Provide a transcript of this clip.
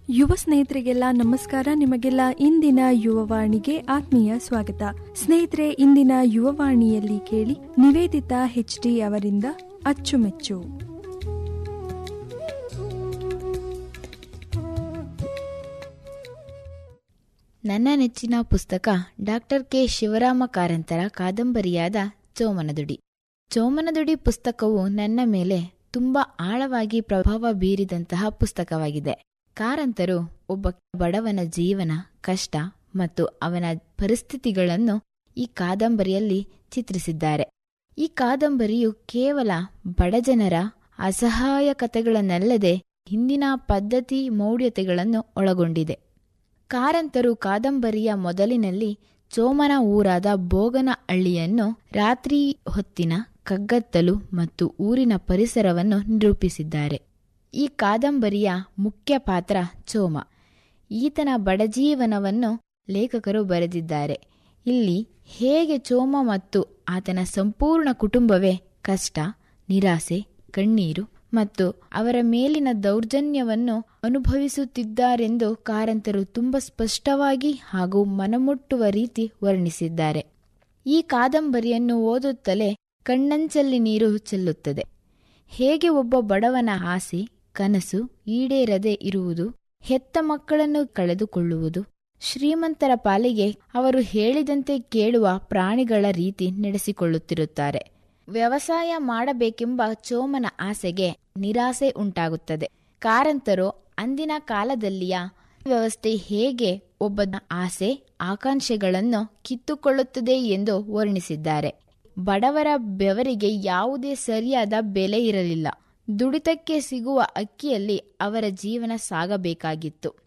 ಯುವ ಸ್ನೇಹಿತರಿಗೆಲ್ಲ ನಮಸ್ಕಾರ ನಿಮಗೆಲ್ಲ ಇಂದಿನ ಯುವವಾಣಿಗೆ ಆತ್ಮೀಯ ಸ್ವಾಗತ ಸ್ನೇಹಿತರೆ ಇಂದಿನ ಯುವವಾಣಿಯಲ್ಲಿ ಕೇಳಿ ನಿವೇದಿತಾ ಹೆಚ್ ಡಿ ಅವರಿಂದ ಅಚ್ಚುಮೆಚ್ಚು ನನ್ನ ನೆಚ್ಚಿನ ಪುಸ್ತಕ ಡಾಕ್ಟರ್ ಕೆ ಶಿವರಾಮ ಕಾರಂತರ ಕಾದಂಬರಿಯಾದ ಚೋಮನದುಡಿ ಚೋಮನದುಡಿ ಪುಸ್ತಕವು ನನ್ನ ಮೇಲೆ ತುಂಬಾ ಆಳವಾಗಿ ಪ್ರಭಾವ ಬೀರಿದಂತಹ ಪುಸ್ತಕವಾಗಿದೆ ಕಾರಂತರು ಒಬ್ಬ ಬಡವನ ಜೀವನ ಕಷ್ಟ ಮತ್ತು ಅವನ ಪರಿಸ್ಥಿತಿಗಳನ್ನು ಈ ಕಾದಂಬರಿಯಲ್ಲಿ ಚಿತ್ರಿಸಿದ್ದಾರೆ ಈ ಕಾದಂಬರಿಯು ಕೇವಲ ಬಡಜನರ ಅಸಹಾಯ ಕಥೆಗಳನ್ನಲ್ಲದೆ ಹಿಂದಿನ ಪದ್ಧತಿ ಮೌಢ್ಯತೆಗಳನ್ನು ಒಳಗೊಂಡಿದೆ ಕಾರಂತರು ಕಾದಂಬರಿಯ ಮೊದಲಿನಲ್ಲಿ ಚೋಮನ ಊರಾದ ಬೋಗನ ಹಳ್ಳಿಯನ್ನು ರಾತ್ರಿ ಹೊತ್ತಿನ ಕಗ್ಗತ್ತಲು ಮತ್ತು ಊರಿನ ಪರಿಸರವನ್ನು ನಿರೂಪಿಸಿದ್ದಾರೆ ಈ ಕಾದಂಬರಿಯ ಮುಖ್ಯ ಪಾತ್ರ ಚೋಮ ಈತನ ಬಡಜೀವನವನ್ನು ಲೇಖಕರು ಬರೆದಿದ್ದಾರೆ ಇಲ್ಲಿ ಹೇಗೆ ಚೋಮ ಮತ್ತು ಆತನ ಸಂಪೂರ್ಣ ಕುಟುಂಬವೇ ಕಷ್ಟ ನಿರಾಸೆ ಕಣ್ಣೀರು ಮತ್ತು ಅವರ ಮೇಲಿನ ದೌರ್ಜನ್ಯವನ್ನು ಅನುಭವಿಸುತ್ತಿದ್ದಾರೆಂದು ಕಾರಂತರು ತುಂಬ ಸ್ಪಷ್ಟವಾಗಿ ಹಾಗೂ ಮನಮುಟ್ಟುವ ರೀತಿ ವರ್ಣಿಸಿದ್ದಾರೆ ಈ ಕಾದಂಬರಿಯನ್ನು ಓದುತ್ತಲೇ ಕಣ್ಣಂಚಲ್ಲಿ ನೀರು ಚೆಲ್ಲುತ್ತದೆ ಹೇಗೆ ಒಬ್ಬ ಬಡವನ ಆಸೆ ಕನಸು ಈಡೇರದೆ ಇರುವುದು ಹೆತ್ತ ಮಕ್ಕಳನ್ನು ಕಳೆದುಕೊಳ್ಳುವುದು ಶ್ರೀಮಂತರ ಪಾಲಿಗೆ ಅವರು ಹೇಳಿದಂತೆ ಕೇಳುವ ಪ್ರಾಣಿಗಳ ರೀತಿ ನಡೆಸಿಕೊಳ್ಳುತ್ತಿರುತ್ತಾರೆ ವ್ಯವಸಾಯ ಮಾಡಬೇಕೆಂಬ ಚೋಮನ ಆಸೆಗೆ ನಿರಾಸೆ ಉಂಟಾಗುತ್ತದೆ ಕಾರಂತರು ಅಂದಿನ ಕಾಲದಲ್ಲಿಯ ವ್ಯವಸ್ಥೆ ಹೇಗೆ ಒಬ್ಬ ಆಸೆ ಆಕಾಂಕ್ಷೆಗಳನ್ನು ಕಿತ್ತುಕೊಳ್ಳುತ್ತದೆ ಎಂದು ವರ್ಣಿಸಿದ್ದಾರೆ ಬಡವರ ಬೆವರಿಗೆ ಯಾವುದೇ ಸರಿಯಾದ ಬೆಲೆ ಇರಲಿಲ್ಲ ದುಡಿತಕ್ಕೆ ಸಿಗುವ ಅಕ್ಕಿಯಲ್ಲಿ ಅವರ ಜೀವನ ಸಾಗಬೇಕಾಗಿತ್ತು